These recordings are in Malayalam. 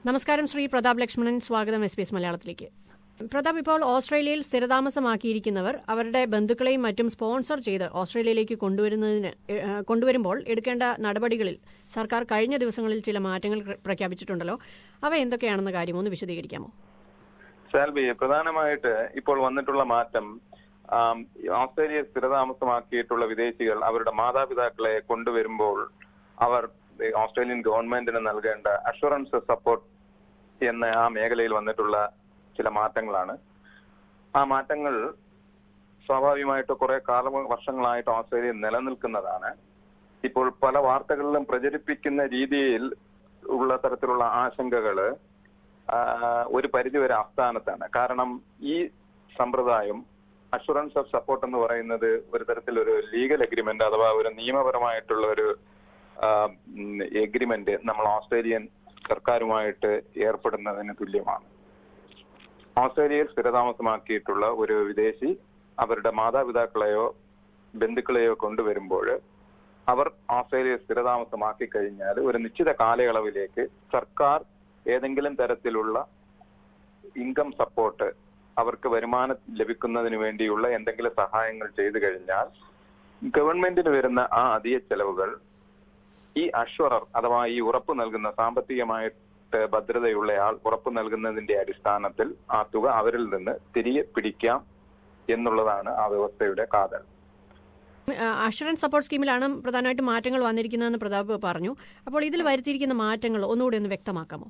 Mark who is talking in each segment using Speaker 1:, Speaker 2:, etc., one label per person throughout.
Speaker 1: നമസ്കാരം ശ്രീ പ്രതാപ് ലക്ഷ്മണൻ സ്വാഗതം എസ് പി എസ് മലയാളത്തിലേക്ക് പ്രതാപ് ഇപ്പോൾ ഓസ്ട്രേലിയയിൽ സ്ഥിരതാമസമാക്കിയിരിക്കുന്നവർ അവരുടെ ബന്ധുക്കളെയും മറ്റും സ്പോൺസർ ചെയ്ത് ഓസ്ട്രേലിയയിലേക്ക് കൊണ്ടുവരുന്നതിന് ഏഹ്, കൊണ്ടുവരുമ്പോൾ എടുക്കേണ്ട നടപടികളിൽ സർക്കാർ കഴിഞ്ഞ ദിവസങ്ങളിൽ ചില മാറ്റങ്ങൾ പ്ര- പ്രഖ്യാപിച്ചിട്ടുണ്ടല്ലോ അവ എന്തൊക്കെയാണെന്ന കാര്യം ഒന്ന് വിശദീകരിക്കാമോ
Speaker 2: സാൽവി പ്രധാനമായിട്ട് ഇപ്പോൾ വന്നിട്ടുള്ള മാറ്റം ആം, ഓസ്ട്രേലിയ സ്ഥിരതാമസമാക്കിയിട്ടുള്ള വിദേശികൾ അവരുടെ മാതാപിതാക്കളെ കൊണ്ടുവരുമ്പോൾ അവർ ഈ ഓസ്ട്രേലിയൻ ഗവൺമെന്റിന് നൽകേണ്ട അഷുറൻസ് സപ്പോർട്ട് എന്ന ആ മേഖലയിൽ വന്നിട്ടുള്ള ചില മാറ്റങ്ങളാണ് ആ മാറ്റങ്ങൾ സ്വാഭാവികമായിട്ട് കുറെ കാല വർഷങ്ങളായിട്ട് ഓസ്ട്രേലിയ നിലനിൽക്കുന്നതാണ് ഇപ്പോൾ പല വാർത്തകളിലും പ്രചരിപ്പിക്കുന്ന രീതിയിൽ ഉള്ള തരത്തിലുള്ള ആശങ്കകള് ആ, ഒരു പരിധിവരെ ആസ്ഥാനത്താണ് കാരണം ഈ സമ്പ്രദായം അഷുറൻസ് ഓഫ് സപ്പോർട്ട് എന്ന് പറയുന്നത് ഒരു തരത്തിലൊരു ലീഗൽ എഗ്രിമെന്റ് അഥവാ ഒരു നിയമപരമായിട്ടുള്ള ഒരു എഗ്രിമെന്റ് നമ്മൾ ഓസ്ട്രേലിയൻ സർക്കാരുമായിട്ട് ഏർപ്പെടുന്നതിന് തുല്യമാണ് ഓസ്ട്രേലിയയിൽ സ്ഥിരതാമസമാക്കിയിട്ടുള്ള ഒരു വിദേശി അവരുടെ മാതാപിതാക്കളെയോ ബന്ധുക്കളെയോ കൊണ്ടുവരുമ്പോൾ അവർ ഓസ്ട്രേലിയ സ്ഥിരതാമസമാക്കി കഴിഞ്ഞാൽ ഒരു നിശ്ചിത കാലയളവിലേക്ക് സർക്കാർ ഏതെങ്കിലും തരത്തിലുള്ള ഇൻകം സപ്പോർട്ട് അവർക്ക് വരുമാനം ലഭിക്കുന്നതിന് വേണ്ടിയുള്ള എന്തെങ്കിലും സഹായങ്ങൾ ചെയ്തു കഴിഞ്ഞാൽ ഗവൺമെന്റിന് വരുന്ന ആ അധിക ചെലവുകൾ ഈ അഷ്വറർ അഥവാ ഈ ഉറപ്പ് നൽകുന്ന സാമ്പത്തികമായിട്ട് ഭദ്രതയുള്ളയാൾ ഉറപ്പ് നൽകുന്നതിന്റെ അടിസ്ഥാനത്തിൽ ആ തുക അവരിൽ നിന്ന് തിരികെ പിടിക്കാം എന്നുള്ളതാണ് ആ വ്യവസ്ഥയുടെ കാതൽ
Speaker 1: അഷുറൻസ് സപ്പോർട്ട് സ്കീമിലാണ് പ്രധാനമായിട്ടും മാറ്റങ്ങൾ വന്നിരിക്കുന്നതെന്ന് പ്രതാപ് പറഞ്ഞു അപ്പോൾ ഇതിൽ വരുത്തിയിരിക്കുന്ന മാറ്റങ്ങൾ ഒന്നുകൂടി ഒന്ന് വ്യക്തമാക്കാമോ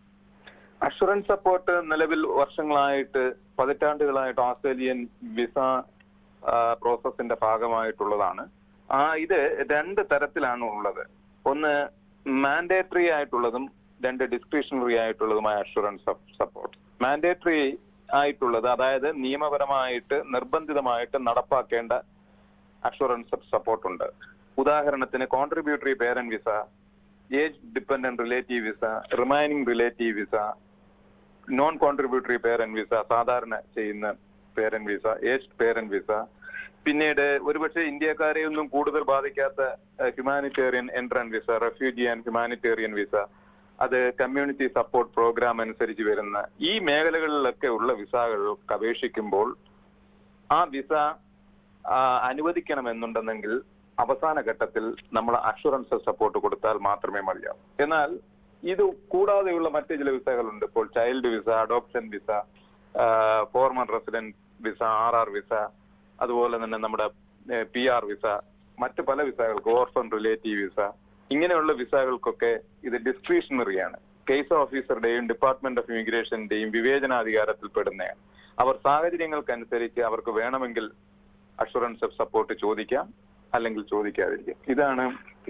Speaker 2: അഷുറൻസ് സപ്പോർട്ട് നിലവിൽ വർഷങ്ങളായിട്ട് പതിറ്റാണ്ടുകളായിട്ട് ഓസ്ട്രേലിയൻ വിസ ആ, പ്രോസസ്സിന്റെ ഭാഗമായിട്ടുള്ളതാണ് ആ ഇത് രണ്ട് തരത്തിലാണ് ഉള്ളത് ഒന്ന് മാൻഡേറ്ററി ആയിട്ടുള്ളതും രണ്ട് ഡിസ്ക്രിഷണറി ആയിട്ടുള്ളതുമായ അഷുറൻസ് സപ്പോർട്ട് മാൻഡേറ്ററി ആയിട്ടുള്ളത് അതായത് നിയമപരമായിട്ട് നിർബന്ധിതമായിട്ട് നടപ്പാക്കേണ്ട അഷുറൻസ് സപ്പോർട്ട് ഉണ്ട് ഉദാഹരണത്തിന് contributory parent visa age dependent relative visa remaining relative visa non contributory parent visa സാധാരണ ചെയ്യുന്ന parent visa age parent visa പിന്നീട് ഒരുപക്ഷെ ഇന്ത്യക്കാരെ ഒന്നും കൂടുതൽ ബാധിക്കാത്ത humanitarian entrant visa refugee and humanitarian visa അത് കമ്മ്യൂണിറ്റി സപ്പോർട്ട് പ്രോഗ്രാം അനുസരിച്ച് വരുന്ന ഈ മേഖലകളിലൊക്കെ ഉള്ള വിസകൾക്ക് അപേക്ഷിക്കുമ്പോൾ ആ വിസ ആ, അനുവദിക്കണമെന്നുണ്ടെങ്കിൽ അവസാന ഘട്ടത്തിൽ നമ്മൾ അഷുറൻസ് സപ്പോർട്ട് കൊടുത്താൽ മാത്രമേ മതിയാവൂ എന്നാൽ ഇത് കൂടാതെയുള്ള മറ്റ് ചില വിസകളുണ്ട് ഇപ്പോൾ child visa adoption visa former resident visa R R visa അതുപോലെ തന്നെ നമ്മുടെ പി ആർ വിസ മറ്റ് പല വിസകൾക്ക് ഓർഫൺ റിലേറ്റീവ് വിസ ഇങ്ങനെയുള്ള വിസകൾക്കൊക്കെ ഇത് ഡിസ്ക്രിഷണറിയാണ് കേസ് ഓഫീസറുടെയും ഡിപ്പാർട്ട്മെന്റ് ഓഫ് ഇമിഗ്രേഷന്റെയും വിവേചനാധികാരത്തിൽ പെടുന്നതാണ് അവർ സാഹചര്യങ്ങൾക്കനുസരിച്ച് അവർക്ക് വേണമെങ്കിൽ അഷുറൻസ് ഓഫ് സപ്പോർട്ട് ചോദിക്കാം അല്ലെങ്കിൽ ചോദിക്കാതിരിക്കാം ഇതാണ്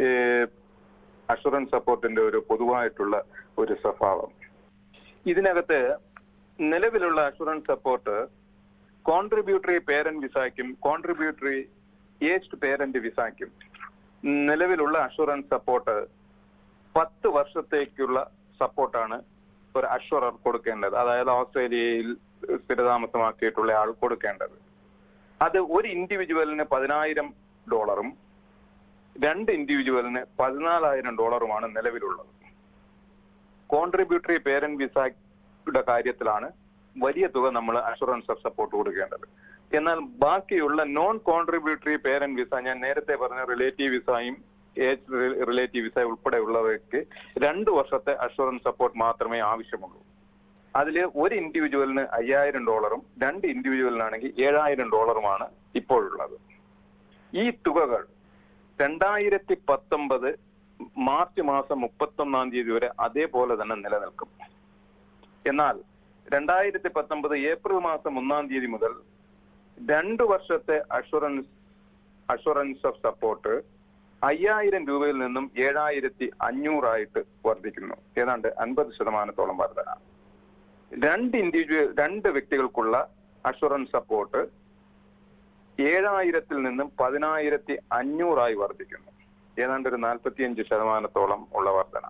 Speaker 2: അഷുറൻസ് സപ്പോർട്ടിന്റെ ഒരു പൊതുവായിട്ടുള്ള ഒരു സ്വഭാവം ഇതിനകത്ത് നിലവിലുള്ള അഷുറൻസ് സപ്പോർട്ട് കോൺട്രിബ്യൂട്ടറി പേരന്റ് വിസയ്ക്കും കോൺട്രിബ്യൂട്ടറി ഏജ്ഡ് പേരന്റ് വിസയ്ക്കും നിലവിലുള്ള അഷുറൻസ് സപ്പോർട്ട് പത്ത് വർഷത്തേക്കുള്ള സപ്പോർട്ടാണ് ഒരു അഷ്വറർ കൊടുക്കേണ്ടത് അതായത് ഓസ്ട്രേലിയയിൽ സ്ഥിരതാമസമാക്കിയിട്ടുള്ള ആൾ കൊടുക്കേണ്ടത് അത് ഒരു ഇൻഡിവിജ്വലിന് പതിനായിരം ഡോളറും രണ്ട് ഇൻഡിവിജ്വലിന് പതിനാലായിരം ഡോളറുമാണ് നിലവിലുള്ളത് കോൺട്രിബ്യൂട്ടറി പേരന്റ് വിസയുടെ കാര്യത്തിലാണ് വലിയ തുക നമ്മൾ അഷുറൻസ് ഓഫ് സപ്പോർട്ട് കൊടുക്കേണ്ടത് എന്നാൽ ബാക്കിയുള്ള നോൺ കോൺട്രിബ്യൂട്ടറി പേരന്റ് വിസ ഞാൻ നേരത്തെ പറഞ്ഞ റിലേറ്റീവ് വിസയും ഏജ് റിലേറ്റീവ് വിസ ഉൾപ്പെടെയുള്ളവർക്ക് രണ്ട് വർഷത്തെ അഷുറൻസ് സപ്പോർട്ട് മാത്രമേ ആവശ്യമുള്ളൂ അതിൽ ഒരു ഇൻഡിവിജ്വലിന് അയ്യായിരം ഡോളറും രണ്ട് ഇൻഡിവിജ്വലിനാണെങ്കിൽ ഏഴായിരം ഡോളറുമാണ് ഇപ്പോഴുള്ളത് ഈ തുകകൾ രണ്ടായിരത്തി പത്തൊമ്പത് മാർച്ച് മാസം മുപ്പത്തൊന്നാം തീയതി വരെ അതേപോലെ തന്നെ നിലനിൽക്കും എന്നാൽ രണ്ടായിരത്തി പത്തൊമ്പത് ഏപ്രിൽ മാസം ഒന്നാം തീയതി മുതൽ രണ്ടു വർഷത്തെ അഷുറൻസ് അഷുറൻസ് ഓഫ് സപ്പോർട്ട് അയ്യായിരം രൂപയിൽ നിന്നും ഏഴായിരത്തി അഞ്ഞൂറായിട്ട് വർദ്ധിക്കുന്നു ഏതാണ്ട് അൻപത് ശതമാനത്തോളം വർധന രണ്ട് ഇൻഡിവിജ്വൽ രണ്ട് വ്യക്തികൾക്കുള്ള അഷുറൻസ് സപ്പോർട്ട് ഏഴായിരത്തിൽ നിന്നും പതിനായിരത്തി അഞ്ഞൂറായി വർദ്ധിക്കുന്നു ഏതാണ്ട് ഒരു നാൽപ്പത്തിയഞ്ച് ശതമാനത്തോളം ഉള്ള വർധന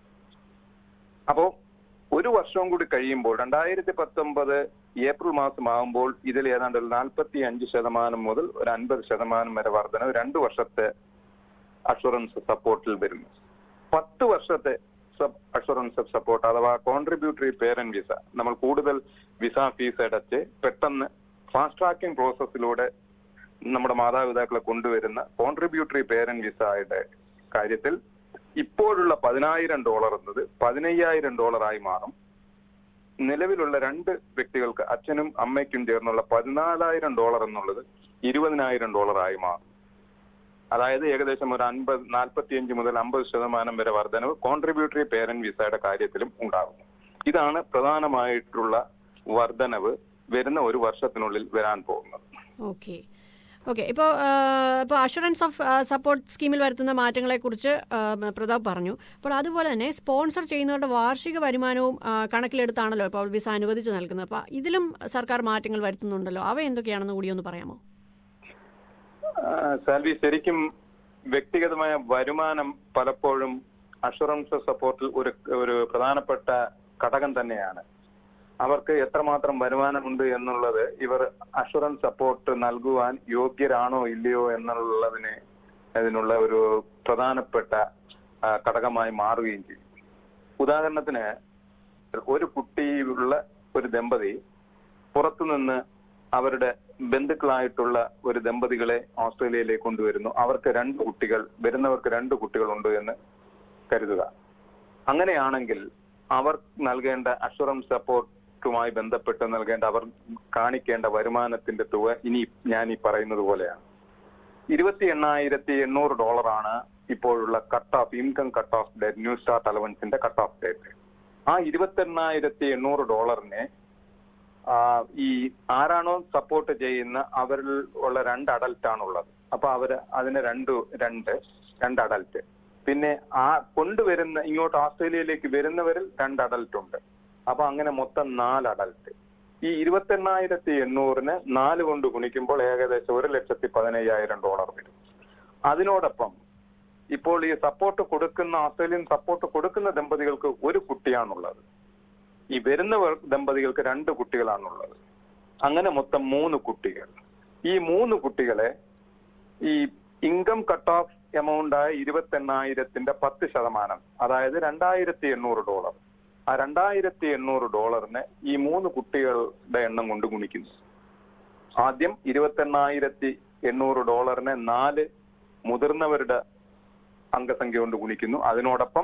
Speaker 2: അപ്പോ ഒരു വർഷവും കൂടി കഴിയുമ്പോൾ രണ്ടായിരത്തി പത്തൊമ്പത് ഏപ്രിൽ മാസം ആകുമ്പോൾ ഇതിൽ ഏതാണ്ട് ഒരു നാൽപ്പത്തി അഞ്ച് ശതമാനം മുതൽ ഒരു അൻപത് ശതമാനം വരെ വർധന രണ്ടു വർഷത്തെ അഷുറൻസ് സപ്പോർട്ടിൽ വരുന്നു പത്ത് വർഷത്തെ സബ് അഷുറൻസ് ഓഫ് സപ്പോർട്ട് അഥവാ കോൺട്രിബ്യൂട്ടറി പേരന്റ് വിസ നമ്മൾ കൂടുതൽ വിസ ഫീസ് അടച്ച് പെട്ടെന്ന് ഫാസ്റ്റ് ട്രാക്കിംഗ് പ്രോസസ്സിലൂടെ നമ്മുടെ മാതാപിതാക്കളെ കൊണ്ടുവരുന്ന കോൺട്രിബ്യൂട്ടറി പേരന്റ് വിസയുടെ കാര്യത്തിൽ ഇപ്പോഴുള്ള പതിനായിരം ഡോളർ എന്നത് പതിനയ്യായിരം ഡോളറായി മാറും നിലവിലുള്ള രണ്ട് വ്യക്തികൾക്ക് അച്ഛനും അമ്മയ്ക്കും ചേർന്നുള്ള പതിനാലായിരം ഡോളർ എന്നുള്ളത് ഇരുപതിനായിരം ഡോളറായി മാറും അതായത് ഏകദേശം ഒരു അൻപത് നാൽപ്പത്തിയഞ്ച് മുതൽ അമ്പത് ശതമാനം വരെ വർധനവ് കോൺട്രിബ്യൂട്ടറി പേരന്റ് വിസയുടെ കാര്യത്തിലും ഉണ്ടാകുന്നു ഇതാണ് പ്രധാനമായിട്ടുള്ള വർധനവ് വരുന്ന ഒരു വർഷത്തിനുള്ളിൽ വരാൻ പോകുന്നത്
Speaker 1: ഓക്കെ ഓക്കെ ഇപ്പോൾ ഇപ്പോൾ അഷുറൻസ് ഓഫ് സപ്പോർട്ട് സ്കീമിൽ വരുത്തുന്ന മാറ്റങ്ങളെക്കുറിച്ച് ആ, പ്രതാപ് പറഞ്ഞു അപ്പോൾ അതുപോലെ തന്നെ സ്പോൺസർ ചെയ്യുന്നവരുടെ വാർഷിക വരുമാനവും ആ, കണക്കിലെടുത്താണല്ലോ ഇപ്പോൾ വിസ അനുവദിച്ച് നൽകുന്നത് അപ്പോൾ ഇതിലും സർക്കാർ മാറ്റങ്ങൾ വരുത്തുന്നുണ്ടല്ലോ അവ എന്തൊക്കെയാണെന്ന് കൂടി ഒന്ന് പറയാമോ
Speaker 2: ആ, സാൽവി ശരിക്കും വ്യക്തിഗതമായ വരുമാനം പലപ്പോഴും അഷുറൻസ് സപ്പോർട്ടിൽ ഒരു ഒരു പ്രധാനപ്പെട്ട ഘടകം തന്നെയാണ് അവർക്ക് എത്രമാത്രം വരുമാനമുണ്ട് എന്നുള്ളത് ഇവർ അഷുറൻസ് സപ്പോർട്ട് നൽകുവാൻ യോഗ്യരാണോ ഇല്ലയോ എന്നുള്ളതിന് അതിനുള്ള ഒരു പ്രധാനപ്പെട്ട ആ, ഘടകമായി മാറുകയും ചെയ്യും ഉദാഹരണത്തിന് ഒരു കുട്ടിയുള്ള ഒരു ദമ്പതി പുറത്തുനിന്ന് അവരുടെ ബന്ധുക്കളായിട്ടുള്ള ഒരു ദമ്പതികളെ ഓസ്ട്രേലിയയിലേക്ക് കൊണ്ടുവരുന്നു അവർക്ക് രണ്ട് കുട്ടികൾ വരുന്നവർക്ക് രണ്ട് കുട്ടികളുണ്ട് എന്ന് കരുതുക അങ്ങനെയാണെങ്കിൽ അവർ നൽകേണ്ട അഷുറൻസ് സപ്പോർട്ടുമായി ബന്ധപ്പെട്ട് നൽകേണ്ട അവർ കാണിക്കേണ്ട വരുമാനത്തിന്റെ തുക ഇനി ഞാൻ ഈ പറയുന്നത് പോലെയാണ് ഇരുപത്തി എണ്ണായിരത്തി എണ്ണൂറ് ഡോളറാണ് ഇപ്പോഴുള്ള cut off income cut off date new start അലവൻസിന്റെ കട്ട് ഓഫ് ഡേറ്റ് ആ ഇരുപത്തി എണ്ണായിരത്തി എണ്ണൂറ് ഡോളറിനെ ആ, ഈ ആരാണോ സപ്പോർട്ട് ചെയ്യുന്ന അവരിൽ ഉള്ള രണ്ട് അഡൽട്ട് ആണുള്ളത് അപ്പൊ അവര് അതിന് രണ്ട് രണ്ട് രണ്ട് അഡൽട്ട് പിന്നെ ആ കൊണ്ടുവരുന്ന ഇങ്ങോട്ട് ഓസ്ട്രേലിയയിലേക്ക് വരുന്നവരിൽ രണ്ട് അഡൽട്ട് ഉണ്ട് അപ്പൊ അങ്ങനെ മൊത്തം നാല് അഡൽട്ട് ഈ ഇരുപത്തി എണ്ണായിരത്തി എണ്ണൂറിന് നാല് കൊണ്ട് ഗുണിക്കുമ്പോൾ ഏകദേശം ഒരു ലക്ഷത്തി പതിനയ്യായിരം ഡോളർ വരും അതിനോടൊപ്പം ഇപ്പോൾ ഈ സപ്പോർട്ട് കൊടുക്കുന്ന ഓസ്ട്രേലിയൻ സപ്പോർട്ട് കൊടുക്കുന്ന ദമ്പതികൾക്ക് ഒരു കുട്ടിയാണുള്ളത് ഈ വരുന്ന വർ- ദമ്പതികൾക്ക് രണ്ട് കുട്ടികളാണുള്ളത് അങ്ങനെ മൊത്തം മൂന്ന് കുട്ടികൾ ഈ മൂന്ന് കുട്ടികളെ ഈ ഇൻകം കട്ട് ഓഫ് എമൗണ്ട് ആയ ഇരുപത്തി എണ്ണായിരത്തിന്റെ പത്ത് ശതമാനം അതായത് രണ്ടായിരത്തി എണ്ണൂറ് ഡോളർ ആ രണ്ടായിരത്തി എണ്ണൂറ് ഡോളറിന് ഈ മൂന്ന് കുട്ടികളുടെ എണ്ണം കൊണ്ട് ഗുണിക്കുന്നു ആദ്യം ഇരുപത്തി എണ്ണായിരത്തി എണ്ണൂറ് ഡോളറിനെ നാല് മുതിർന്നവരുടെ അംഗസംഖ്യ കൊണ്ട് ഗുണിക്കുന്നു അതിനോടൊപ്പം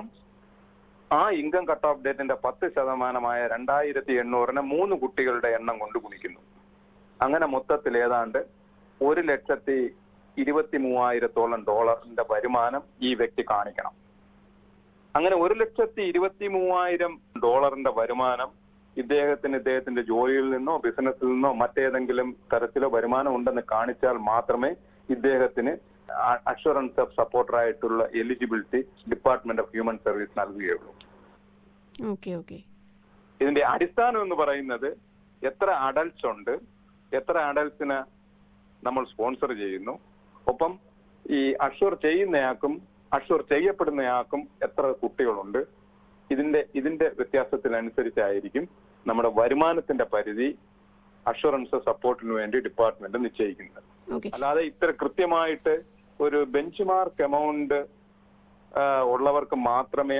Speaker 2: ആ ഇൻകം കട്ട് ഓഫ് ഡേറ്റിന്റെ പത്ത് ശതമാനമായ രണ്ടായിരത്തി എണ്ണൂറിന് മൂന്ന് കുട്ടികളുടെ എണ്ണം കൊണ്ട് ഗുണിക്കുന്നു അങ്ങനെ മൊത്തത്തിൽ ഏതാണ്ട് ഒരു ലക്ഷത്തി ഇരുപത്തി മൂവായിരത്തോളം ഡോളറിന്റെ വരുമാനം ഈ വ്യക്തി കാണിക്കണം അങ്ങനെ ഒരു ലക്ഷത്തി ഇരുപത്തി മൂവായിരം ഡോളറിന്റെ വരുമാനം ഇദ്ദേഹത്തിന് ഇദ്ദേഹത്തിന്റെ ജോലിയിൽ നിന്നോ ബിസിനസ്സിൽ നിന്നോ മറ്റേതെങ്കിലും തരത്തിലോ വരുമാനം ഉണ്ടെന്ന് കാണിച്ചാൽ മാത്രമേ ഇദ്ദേഹത്തിന് അഷുറൻസ് ഓഫ് സപ്പോർട്ടർ ആയിട്ടുള്ള eligibility department of human service നൽകുകയുള്ളൂ
Speaker 1: ഓക്കെ ഓക്കെ
Speaker 2: ഇതിന്റെ അടിസ്ഥാനം എന്ന് പറയുന്നത് എത്ര അഡൽട്സ് ഉണ്ട് എത്ര അഡൽട്സിന് നമ്മൾ സ്പോൺസർ ചെയ്യുന്നു ഒപ്പം ഈ അഷുർ ചെയ്യുന്നയാൾക്കും അഷുർ ചെയ്യപ്പെടുന്നയാൾക്കും എത്ര കുട്ടികളുണ്ട് ഇതിന്റെ ഇതിന്റെ വ്യത്യാസത്തിനനുസരിച്ചായിരിക്കും നമ്മുടെ വരുമാനത്തിന്റെ പരിധി അഷുറൻസ് സപ്പോർട്ടിന് വേണ്ടി ഡിപ്പാർട്ട്മെന്റ് നിശ്ചയിക്കുന്നത്
Speaker 1: ഓക്കെ
Speaker 2: അല്ലാതെ ഇത്ര കൃത്യമായിട്ട് ഒരു ബെഞ്ച് മാർക്ക് എമൗണ്ട് ഉള്ളവർക്ക് മാത്രമേ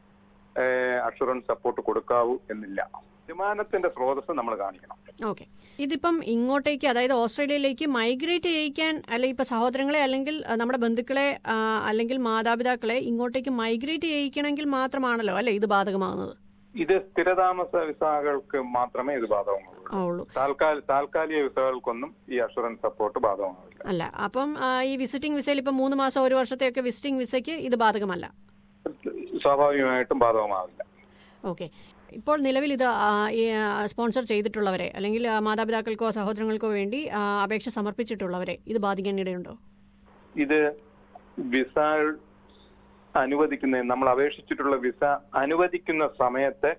Speaker 2: അഷുറൻസ് സപ്പോർട്ട് കൊടുക്കാവൂ എന്നില്ല വരുമാനത്തിന്റെ സ്രോതസ് നമ്മൾ കാണിക്കണം
Speaker 1: ഓക്കെ ഇതിപ്പം ഇങ്ങോട്ടേക്ക് അതായത് ഓസ്ട്രേലിയയിലേക്ക് മൈഗ്രേറ്റ് ചെയ്യിക്കാൻ അല്ലെങ്കിൽ ഇപ്പൊ സഹോദരങ്ങളെ അല്ലെങ്കിൽ ആ, നമ്മുടെ ബന്ധുക്കളെ ആ, അല്ലെങ്കിൽ മാതാപിതാക്കളെ ഇങ്ങോട്ടേക്ക് മൈഗ്രേറ്റ് ചെയ്യിക്കണമെങ്കിൽ മാത്രമാണല്ലോ അല്ലെ ഇത് ബാധകമാകുന്നത്
Speaker 2: ഇത് സ്ഥിരതാമസ വിസകൾക്ക് മാത്രമേ ഇത് ബാധകമാവുള്ളൂ
Speaker 1: ആ ഉള്ളൂ
Speaker 2: താൽക്കാലിക താൽക്കാലിക വിസകൾക്കൊന്നും ഈ അഷുറൻസ് സപ്പോർട്ട് ബാധകമാവില്ല
Speaker 1: അല്ല അപ്പം ആ, ഈ വിസിറ്റിംഗ് വിസയിൽ ഇപ്പം മൂന്ന് മാസം ഒരു വർഷത്തെയൊക്കെ വിസിറ്റിംഗ് വിസയ്ക്ക് ഇത് ബാധകമല്ല
Speaker 2: സ്വാഭാവികമായിട്ടും ബാധകമാവില്ല
Speaker 1: ഓക്കെ ഇപ്പോൾ നിലവിൽ ഇത് ആ, ഈ, ആ, സ്പോൺസർ ചെയ്തിട്ടുള്ളവരെ അല്ലെങ്കിൽ ആ, മാതാപിതാക്കൾക്കോ സഹോദരങ്ങൾക്കോ വേണ്ടി ആ, അപേക്ഷ സമർപ്പിച്ചിട്ടുള്ളവരെ ഇത് ബാധിക്കാനിടയുണ്ടോ
Speaker 2: ഇത് വിസ അനുവദിക്കുന്ന നമ്മൾ അപേക്ഷിച്ചിട്ടുള്ള വിസ അനുവദിക്കുന്ന സമയത്തെ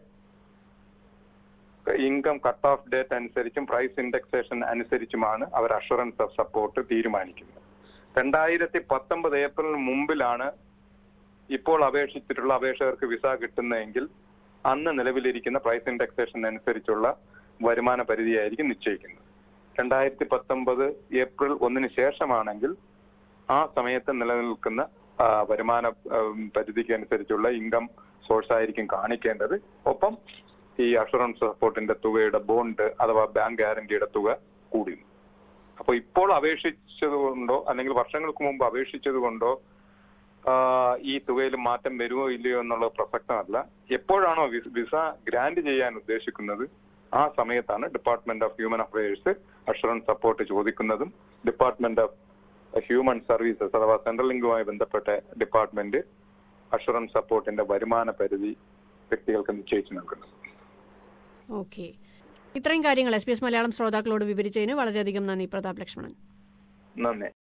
Speaker 2: ഇൻകം കട്ട് ഓഫ് ഡേറ്റ് അനുസരിച്ചും പ്രൈസ് ഇൻഡെക്സേഷൻ അനുസരിച്ചുമാണ് അവർ അഷുറൻസ് ഓഫ് സപ്പോർട്ട് തീരുമാനിക്കുന്നത് രണ്ടായിരത്തി പത്തൊമ്പത് ഏപ്രിലിന് മുമ്പിലാണ് ഇപ്പോൾ അപേക്ഷിച്ചിട്ടുള്ള അപേക്ഷകർക്ക് വിസ കിട്ടുന്നതെങ്കിൽ അന്ന് നിലവിലിരിക്കുന്ന പ്രൈസ് ഇൻഡെക്സേഷൻ അനുസരിച്ചുള്ള വരുമാന പരിധിയായിരിക്കും നിശ്ചയിക്കുന്നത് രണ്ടായിരത്തി പത്തൊമ്പത് ഏപ്രിൽ ഒന്നിന് ശേഷമാണെങ്കിൽ ആ സമയത്ത് നിലനിൽക്കുന്ന ആ, വരുമാന ഉം, പരിധിക്ക് അനുസരിച്ചുള്ള ഇൻകം സോഴ്സ് ആയിരിക്കും കാണിക്കേണ്ടത് ഒപ്പം ഈ അഷുറൻസ് സപ്പോർട്ടിന്റെ തുകയുടെ ബോണ്ട് അഥവാ ബാങ്ക് ഗ്യാരണ്ടിയുടെ തുക കൂടി അപ്പോൾ ഇപ്പോൾ അപേക്ഷിച്ചത് കൊണ്ടോ അല്ലെങ്കിൽ വർഷങ്ങൾക്ക് മുമ്പ് അപേക്ഷിച്ചത് കൊണ്ടോ ആ, ഈ തുകയിൽ മാറ്റം വരുമോ ഇല്ലയോ എന്നുള്ളത് പ്രസക്തമല്ല എപ്പോഴാണോ വിസ- വിസ ഗ്രാന്റ് ചെയ്യാൻ ഉദ്ദേശിക്കുന്നത് ആ സമയത്താണ് department of human affairs assurance support ചോദിക്കുന്നതും ഡിപ്പാർട്ട്മെന്റ് ഓഫ് ഹ്യൂമൻ സർവീസസ് അഥവാ സെൻട്രൽ ലിങ്കുമായി ബന്ധപ്പെട്ട ഡിപ്പാർട്ട്മെന്റ് അഷുറൻസ് സപ്പോർട്ടിന്റെ വരുമാന പരിധി വ്യക്തികൾക്ക് നിശ്ചയിച്ചു നൽകുന്നത്
Speaker 1: ഓക്കെ ഇത്രയും കാര്യങ്ങൾ എസ് പി എസ് മലയാളം ശ്രോതാക്കളോട് വിവരിച്ചതിന് വളരെയധികം നന്ദി പ്രതാപ് ലക്ഷ്മണൻ
Speaker 2: നന്ദി